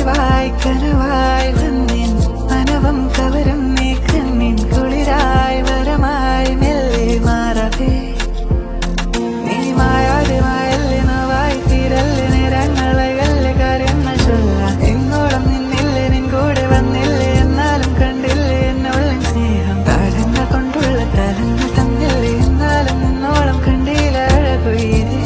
കനവായി കനവായി വന്നിൻ മനവം കവരും നീ കണ്ണിൻ കുളിരായി വരമായി മെല്ലെ മാറവേ നീ മായാതെ മായല്ലേ നോവായി തീരല്ലേ നിരങ്ങളകല്ലേ കാര്യങ്ങൾ ചൊല്ലാം എങ്ങോളം നിന്നില്ലേ നിൻ കൂടെ വന്നില്ലേ എന്നാലും കണ്ടില്ലേ എന്നോളം സ്നേഹം താരങ്ങൾ കൊണ്ടുള്ള തലങ്ങൾ തന്നില്ലേ എന്നാലും നിന്നോളം കണ്ടില്ല അഴകുയിരേ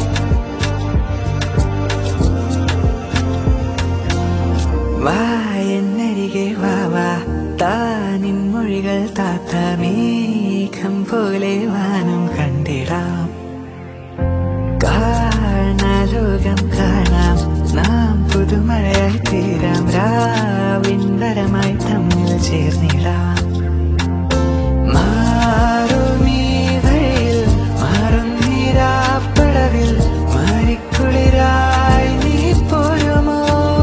വാ എന്നരികെ വാ വാ താനിൻ മൊഴികൾ താത്ത മേഘം പോലെ വാനം കണ്ടിടാം കാണാലോകം കാണാം നാം പുതുമഴയായി തീരാം രാവിൻവരമായി തമ്മിൽ ചേർന്നിടാം മാറുമീ വഴിയിൽ മാറുന്നീരാപ്പടവിൽ മാറിക്കുളിരായി നീ പോരുമോ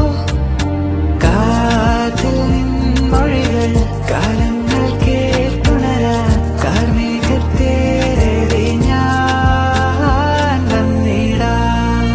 കാറ്റിൽ നിൻമൊഴികൾ കാലങ്ങൾ കേട്ടുണരാ കാർമേഘത്തേറെ ഞാൻ വന്നിടാം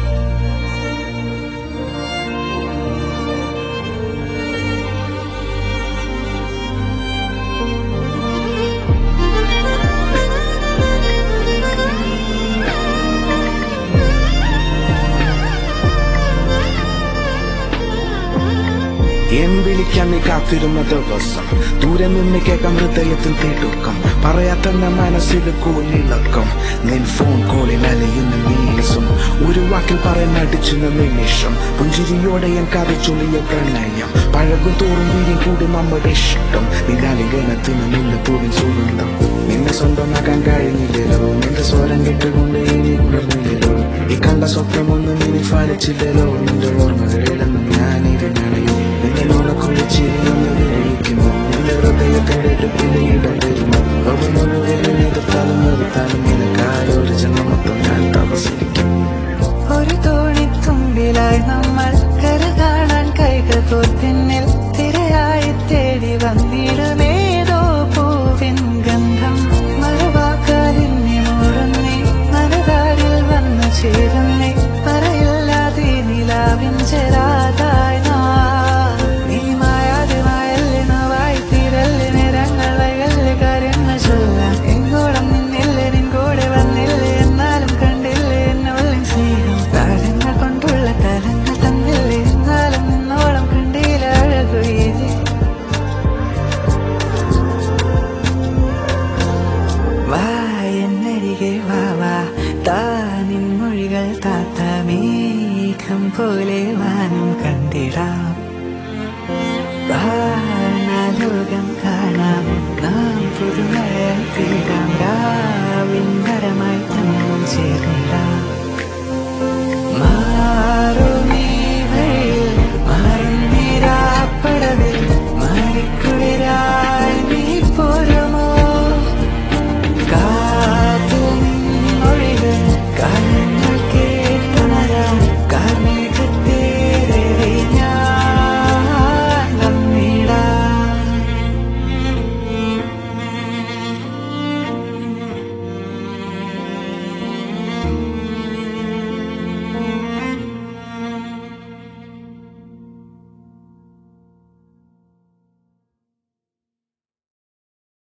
എൻ വിളിക്കാൻ നീ കാത്തിരുന്ന ദിവസം ദൂരെ നിന്ന് കേൾക്കാം ഹൃദയത്തിൽ തിടുക്കം പറയാത്തന്ന മനസ്സിൽ കൂലിളക്കം നിൻ ഫോൺ കോളിൽ അലയുന്ന നീസം ഒരു വാക്കിൽ പറയാൻ അടിച്ചുന്ന നിമിഷം പുഞ്ചിരിയോടെ ഞാൻ കഥച്ചൊല്ലിയ പ്രണയം പഴകും തോറും വീര്യം കൂടി നമ്മുടെ ഇഷ്ടം നിന്നാലിംഗനത്തിന് നിന്നെ തോടും സുഗന്ധം നിന്നെ സ്വന്തമാക്കാൻ കഴിഞ്ഞില്ലല്ലോ നിന്റെ സ്വരം കേട്ടുകൊണ്ട് ഇനി ഉണർന്നില്ലല്ലോ ഈ കണ്ട സ്വപ്നമൊന്നും ഇനി ഫലിച്ചില്ലല്ലോ നിന്റെ ഓർമ്മകളിലെന്നും ഞാൻ ഇരുന്നണയോ നിന്നെ നോളക്കുള്ള ചിരിയൊന്ന് വിരയിക്കുമോ നിന്റെ ഹൃദയത്തിന്റെ അടുപ്പിന്റെ ഇടം തരുമോ അവൻ മുഴുവനും എതിർത്താലും നിർത്താനും നിനക്കായ ഒരു ജന്മം മൊത്തം ഞാൻ തപസിരിക്കും ഒരു തോണിത്തുമ്പിലായി നമ്മൾ കര കാണാൻ കൈകൾ കോർത്തിന്നിൽ തിരയായി തേടി വന്നിടുമേതോ പൂവിൻ ഗന്ധം മറുവാക്കാലിന്നി മൂടുന്നേ മനതാരിൽ വന്നു ചേരുന്നേ പറയില്ലാതെ നിലാവിൻ ചെറാതായി നാം. നീ മായാതെ മായല്ലേ നോവായി തീരല്ലേ നിറങ്ങൾ വയല്ലേ കാര്യങ്ങൾ ചൊല്ലാം എങ്ങോളം നിന്നില്ലേ നിൻ കൂടെ വന്നില്ലേ എന്നാലും കണ്ടില്ലേ എന്നോളം സ്നേഹം താരങ്ങൾ കൊണ്ടുള്ള തലങ്ങൾ തന്നില്ലേ എന്നാലും നിന്നോളം കണ്ടില്ല അഴകുയിരേ വാ എന്നരികെ വാ വാ താനിൻ മൊഴികൾ താത്ത മേഘം പോലെ വാനം കണ്ടിടാം ലോകം കാണാം നാം പുതുമഴ തീരാം രാവിൻ വരമായി തമ്മിൽ ചേർന്നിടാം